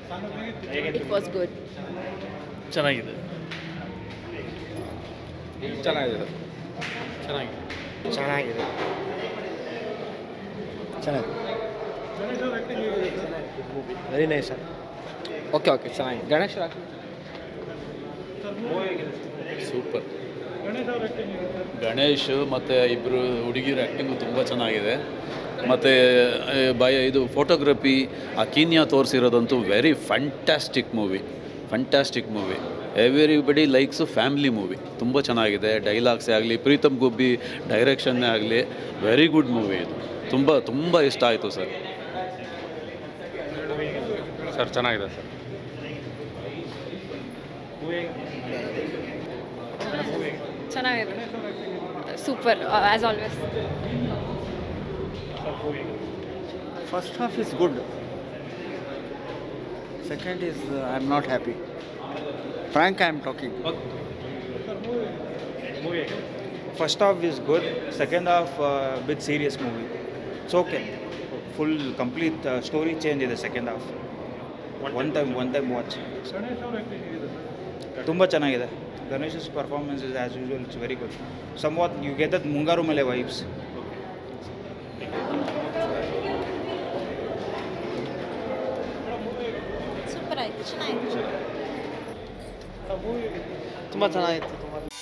It was good. ಚೆನ್ನಾಗಿದೆ ಚೆನ್ನಾಗಿದೆ ಚೆನ್ನಾಗಿದೆ ಚೆನ್ನಾಗಿದೆ ಚೆನ್ನಾಗಿದೆ very nice sir okay okay ಚೆನ್ನಾಗಿದೆ ಗಣೇಶ್ ಸೂಪರ್ ಗಣೇಶ್ ಮತ್ತು ಇಬ್ಬರು ಹುಡುಗಿರ ಆ್ಯಕ್ಟಿಂಗು ತುಂಬ ಚೆನ್ನಾಗಿದೆ ಮತ್ತು ಬಯ ಇದು ಫೋಟೋಗ್ರಫಿ ಆ ಕೀನ್ಯಾ ತೋರಿಸಿರೋದಂತೂ very fantastic movie fantastic movie everybody likes family movie ತುಂಬ ಚೆನ್ನಾಗಿದೆ ಡೈಲಾಗ್ಸೇ ಆಗಲಿ ಪ್ರೀತಮ್ ಗುಬ್ಬಿ ಡೈರೆಕ್ಷನ್ನೇ ಆಗಲಿ ವೆರಿ ಗುಡ್ ಮೂವಿ ಇದು ತುಂಬ ತುಂಬ ಇಷ್ಟ ಆಯಿತು ಸರ್ ಸರ್ ಚೆನ್ನಾಗಿದೆ ಸರ್ ಚೆನ್ನಾಗಿದೆ super as always First half is good. Second is uh, I'm not happy. Frank, I'm talking. First half is good. Second half, uh, bit serious movie. It's okay. Full complete uh, story change in the second half. One time, one time watch. ತುಂಬ ಚೆನ್ನಾಗಿದೆ Ganesh's performance is as usual it's very good somewhat you get that Mungaru Male vibes super ಆಯಿತು ಚೆನ್ನಾಗಿತ್ತು ತುಂಬ ಚೆನ್ನಾಗಿತ್ತು ತುಂಬ